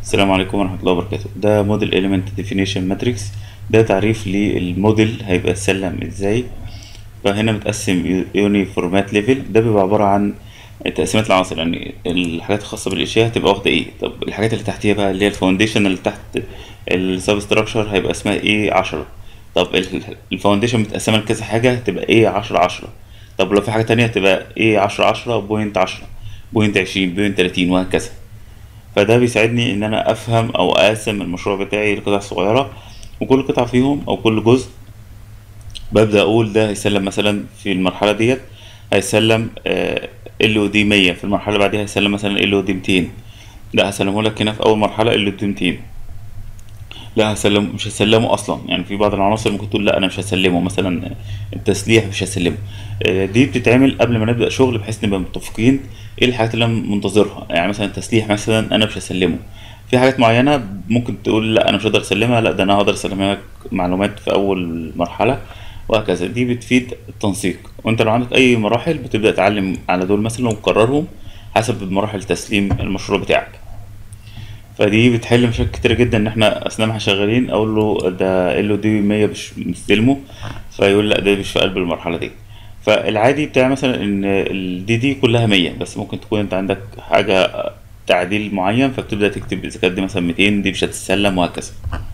السلام عليكم ورحمة الله وبركاته ده موديل element definition matrix ده تعريف للموديل هيبقى اتسلم ازاي فهنا متقسم يوني فورمات ليفل ده بيبقى عبارة عن تقسيمات العناصر يعني الحاجات الخاصة بالاشياء هتبقى واخدة ايه طب الحاجات اللي تحتيها بقى اللي هي الفاونديشن اللي تحت السبستراكشر هيبقى اسمها ايه عشرة طب الفاونديشن متقسمة لكذا حاجة هتبقى ايه عشرة عشرة طب لو في حاجة تانية هتبقى ايه عشرة عشرة بوينت عشرة بوينت عشرين بوينت تلاتين وهكذا فده بيساعدني ان انا افهم او اقسم المشروع بتاعي لقطع صغيرة وكل قطعة فيهم او كل جزء ببدأ اقول ده هيسلم مثلا في المرحلة ديت هيسلم ال او دي 100 في المرحلة اللي بعديها هيسلم مثلا ال او دي 200 لا هسلمه لك هنا في اول مرحلة ال او دي 200 لا هسلم مش هسلمه اصلا يعني في بعض العناصر ممكن تقول لا انا مش هسلمه مثلا التسليح مش هسلمه دي بتتعمل قبل ما نبدا شغل بحيث نبقى متفقين ايه الحاجات اللي انا منتظرها يعني مثلا التسليح مثلا انا مش هسلمه في حاجات معينه ممكن تقول لا انا مش هقدر اسلمها لا ده انا هقدر اسلمها لك معلومات في اول مرحله وهكذا دي بتفيد التنسيق وانت لو عندك اي مراحل بتبدا تعلم على دول مثلا وتكررهم حسب مراحل تسليم المشروع بتاعك فدي بتحل مشاكل كتيرة جدا ان احنا اثناء ما احنا شغالين اقول له ده ال دي 100 مش مستلمه فيقول لا ده مش في قلب المرحله دي فالعادي بتاع مثلا ان الدي دي كلها 100 بس ممكن تكون انت عندك حاجه تعديل معين فبتبدا تكتب اذا كانت دي مثلا 200 دي مش هتتسلم وهكذا